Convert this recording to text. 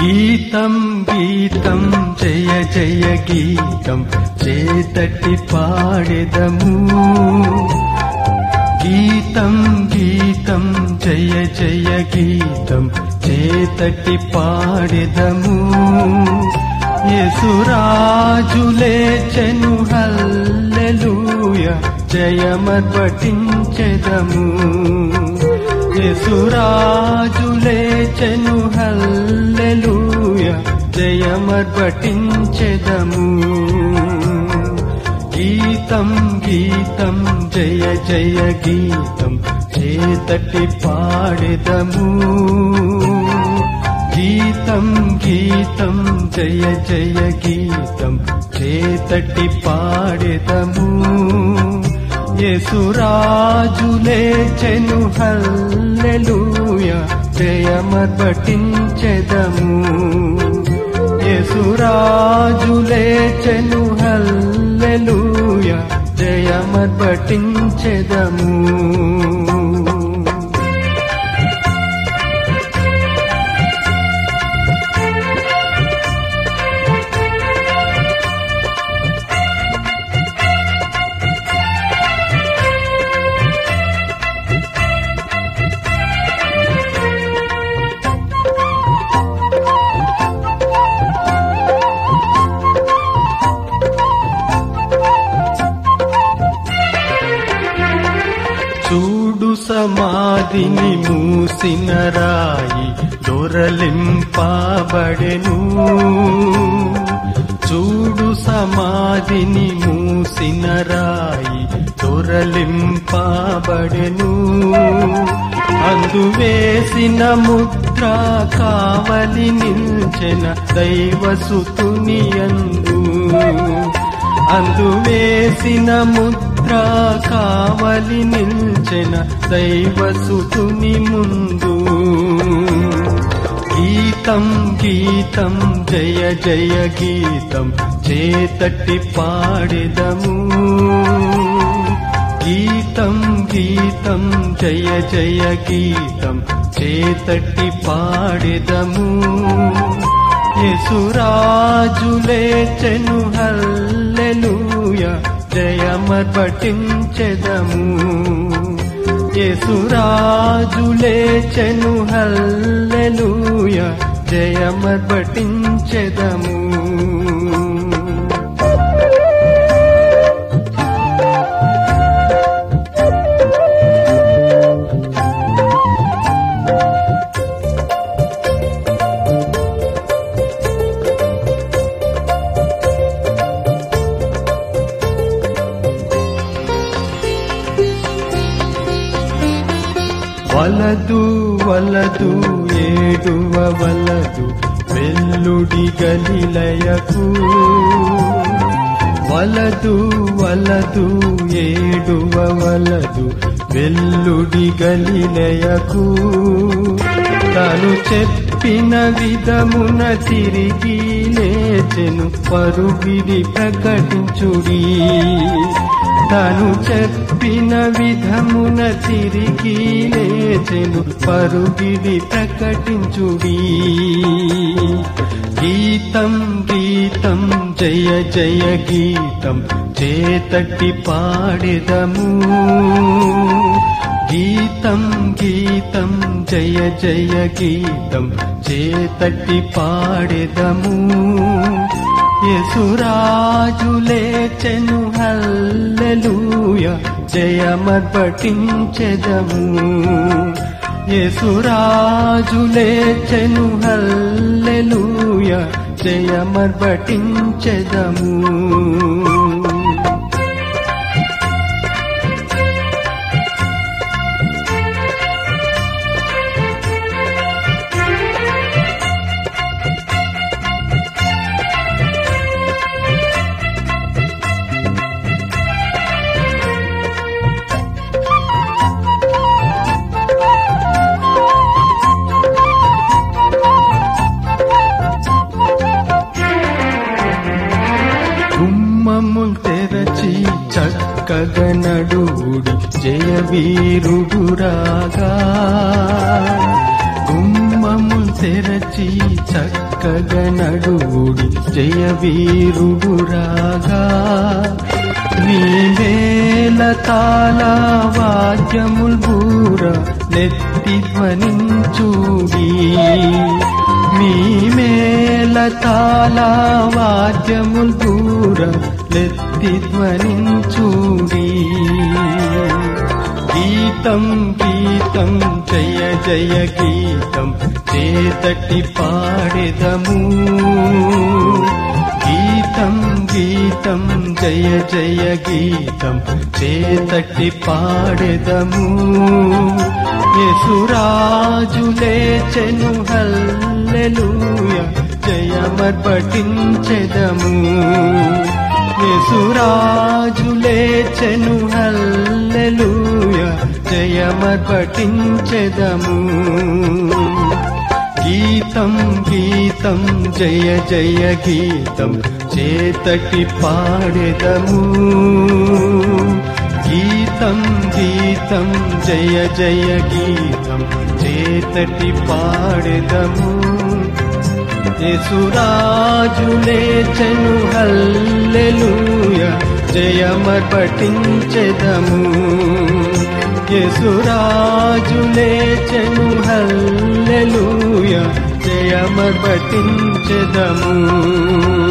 గీతం గీతం జయ జయ గీతం చేతటి పాడెదము గీతం గీతం జయ జయ గీతం చేతటి పాడెదము యేసురాజులేచెను హల్లెలూయ జయమర్పటించెదము యేసురాజులేచెను హల్లెలూయ జయమర్పటించెదము గీతం గీతం జయ జయ గీతం చేతటి పాడెదము గీతం గీతం జయ జయ గీతం చేతటి పాడెదము యేసురాజులేచెను హల్లెలూయ జయమర్పటించెదము యేసురాజులేచెను హల్లెలూయ జయమర్పటించెదము చూడు సమాధిని మూసిన రాయి దొరలింపబడెను చూడు సమాధిని మూసిన రాయి దొరలింపబడెను అందు వేసిన ముద్ర కావలి నిల్చెన దైవసుతుని అందు అందు వేసిన ముద్ర కావలి నిల్చెన దైవసుతుని ముందు గీతం గీతం జయ జయ గీతం చేతట్టి పాడెదము గీతం గీతం జయ జయ గీతం చేతట్టి పాడెదము యేసురాజులేచెను హల్లెలూయ జయమర్పటించెదము యేసురాజులేచెను హల్లెలూయ జయమర్పటించెదము వలదు వలదు ఏడువ వలదు వెల్లుడి గలిలయకు వలదు వలదు ఏడువ వలదు వెల్లుడి గలిలయకు తను చెప్పిన విధమున తిరిగి లేచెను పరుగిడి ప్రకటించుడి తను చెప్పిన విధమున తిరిగి లేచెను పరుగిడి ప్రకటించుడి గీతం గీతం జయ జయ గీతం చేతట్టి పాడెదము గీతం గీతం జయ జయ గీతం చేతట్టి పాడెదము యేసురాజులేచెను హల్లెలూయ జయమర్పటించెదము యేసురాజులేచెను హల్లెలూయ జయమర్పటించెదము గుమ్మముల్ తెరచి చక్కగా నడువుడి జయ వీరుడు రాగా గుమ్మముల్ తెరచి చక్కగా నడువుడి జయ వీరుడు రాగా నీ వేల తాళ వాద్యముల్ బూర నెత్తి ధ్వనించుడి మీ మేల తాళ వాద్యముల్ బూర నెత్తి ధ్వనించుడి గీతం గీతం జయ జయ గీతం చేతటి పాడెదము గీతం గీతం జయ జయ గీతం చేతటి పాడెదము యసురాజు లేచెను హల్లెలూయ జయమర్పటించెదము యసురాజు లేచెను హల్లెలూయ జయమర్పటించెదము గీతం గీతం జయ జయ గీతం చేతటి పాడెదము గీతం గీతం జయ జయ గీతం చేతటి పాడెదము యేసురాజులేచెను హల్లెలూయ జయమర్పటించెదము యేసురాజులేచెను హల్లెలూయ జయమర్పటించెదము